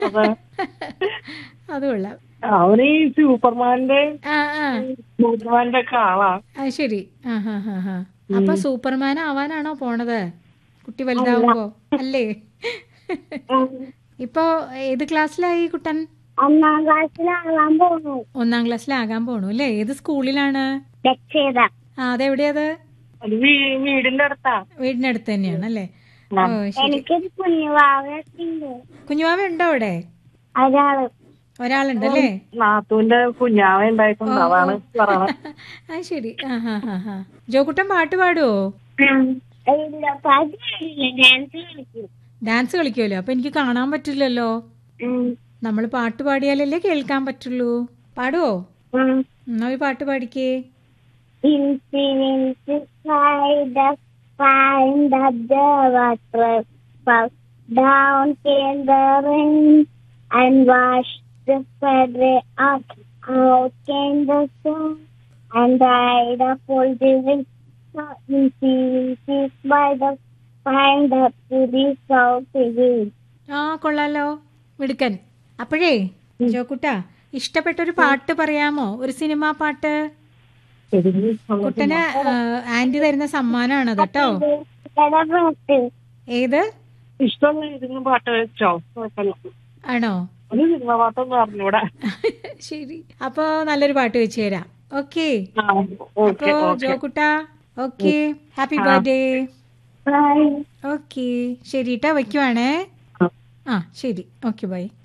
അതെ അത് കൊള്ളാം അവന് ഈ സൂപ്പർമാന്റെ ആ ആ സൂപ്പർമാന്റെ ഒക്കെ ആളാ അത് ശരി ആ ഹാ ഹാ ഹാ അപ്പൊ സൂപ്പർമാൻ ആവാനാണോ പോണത് കുട്ടി വലുതാവുമ്പോ അല്ലേ ഇപ്പൊ ഏത് ക്ലാസ്സിലായി കുട്ടൻ ഒന്നാം ക്ലാസ്സിലാകാൻ പോകുന്നു ഒന്നാം ക്ലാസ്സിലാകാൻ പോണു അല്ലേ ഏത് സ്കൂളിലാണ് രക്ഷേത ആ അതെവിടെയത് അത് വീ- വീടിന്റെ അടുത്താ വീടിനടുത്ത് തന്നെയാണ് അല്ലേ ഓ ശരി എനിക്കൊരു കുഞ്ഞുവാവൊക്കെ ഉണ്ട് കുഞ്ഞുമാവ ഉണ്ടോ അവിടെ ഒരാള് ഒരാളുണ്ട് അല്ലേ നാത്തൂന്റെ കുഞ്ഞാവ ഉണ്ടായിട്ടുണ്ട് അതാണ് പറയണത് ആ ശരി ആ ഹാ ഹാ ഹാ ജോക്കുട്ടൻ പാട്ട് പാടുവോ ഇല്ല പാട്ട് കളിക്കില്ല ഡാൻസ് കളിക്കും ഡാൻസ് കളിക്കുമല്ലോ അപ്പൊ എനിക്ക് കാണാൻ പറ്റില്ലല്ലോ ഉം. നമ്മൾ പാട്ട് പാടിയാലല്ലേ കേൾക്കാൻ പറ്റുള്ളൂ പാടുവോ ഉം. എന്നാ ഒരു പാട്ട് പാടിക്കേ Infinity side up, find up the water, fall down came the rain, and washed the feather out, out came the sun, and dried up all the wind. So infinity side up, find up to the south again. ആ കൊള്ളാലോ മിടുക്കൻ അപ്പോഴേ ജോക്കുട്ട ഇഷ്ടപ്പെട്ട ഒരു പാട്ട് പറയാമോ ഒരു cinema പാട്ട് കുട്ടന് ആ, ആന്റി തരുന്ന സമ്മാനമാണ് കേട്ടോ ഇവിടെ പാട്ട് ഏത് ഇഷ്ടമുള്ള ഏതെങ്കിലും പാട്ട് വെച്ചോ കുഴപ്പമില്ല ആണോ ഒരു സിനിമ പാട്ടൊന്നും അറിഞ്ഞൂടാ ശരി അപ്പോ നല്ലൊരു പാട്ട് വെച്ച് തരാം ഓക്കെ ആ, ഓക്കെ അപ്പോ ഓക്കെ ജോക്കുട്ട okay happy birthday Bye. Okay ശരി കേട്ടോ വയ്ക്കുവാണേ ആ ശരി ഓക്കെ ബൈ